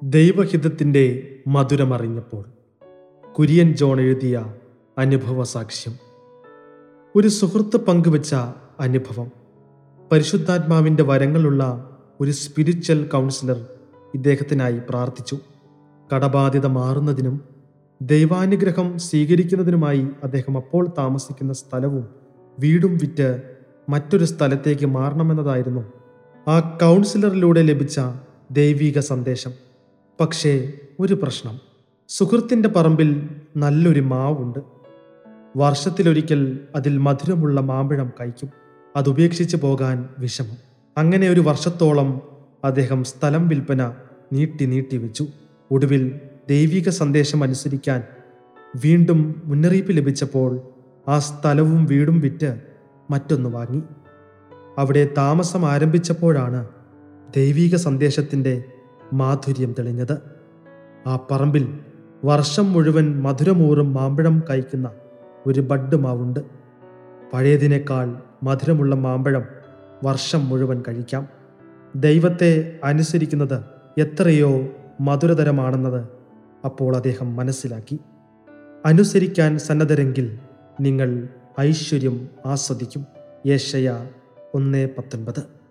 ദൈവഹിതത്തിൻ്റെ മധുരമറിഞ്ഞപ്പോൾ Kurian John എഴുതിയ അനുഭവ സാക്ഷ്യം ഒരു സുഹൃത്ത് പങ്കുവച്ച അനുഭവം പരിശുദ്ധാത്മാവിൻ്റെ വരങ്ങളുള്ള ഒരു സ്പിരിച്വൽ കൗൺസിലർ ഇദ്ദേഹത്തിനായി പ്രാർത്ഥിച്ചു കടബാധ്യത മാറുന്നതിനും ദൈവാനുഗ്രഹം സ്വീകരിക്കുന്നതിനുമായി അദ്ദേഹം അപ്പോൾ താമസിക്കുന്ന സ്ഥലവും വീടും വിറ്റ് മറ്റൊരു സ്ഥലത്തേക്ക് മാറണമെന്നതായിരുന്നു ആ കൗൺസിലറിലൂടെ ലഭിച്ച ദൈവിക സന്ദേശം പക്ഷേ ഒരു പ്രശ്നം സുഹൃത്തിൻ്റെ പറമ്പിൽ നല്ലൊരു മാവുണ്ട് വർഷത്തിലൊരിക്കൽ അതിൽ മധുരമുള്ള മാമ്പഴം കഴിക്കും അതുപേക്ഷിച്ച് പോകാൻ വിഷമം അങ്ങനെ ഒരു വർഷത്തോളം അദ്ദേഹം സ്ഥലം വിൽപ്പന നീട്ടി നീട്ടി വെച്ചു ഒടുവിൽ ദൈവിക സന്ദേശം അനുസരിക്കാൻ വീണ്ടും മുന്നറിയിപ്പ് ലഭിച്ചപ്പോൾ ആ സ്ഥലവും വീടും വിറ്റ് മറ്റൊന്ന് വാങ്ങി അവിടെ താമസം ആരംഭിച്ചപ്പോഴാണ് ദൈവിക സന്ദേശത്തിൻ്റെ മാധുര്യം തെളിഞ്ഞത് ആ പറമ്പിൽ വർഷം മുഴുവൻ മധുരമൂറും മാമ്പഴം കഴിക്കുന്ന ഒരു ബഡ് മാവുണ്ട് പഴയതിനേക്കാൾ മധുരമുള്ള മാമ്പഴം വർഷം മുഴുവൻ കഴിക്കാം ദൈവത്തെ അനുസരിക്കുന്നത് എത്രയോ മധുരതരമാണെന്നത് അപ്പോൾ അദ്ദേഹം മനസ്സിലാക്കി അനുസരിക്കാൻ സന്നദ്ധരെങ്കിൽ നിങ്ങൾ ഐശ്വര്യം ആസ്വദിക്കും യേശയ ഒന്ന് പത്തൊൻപത്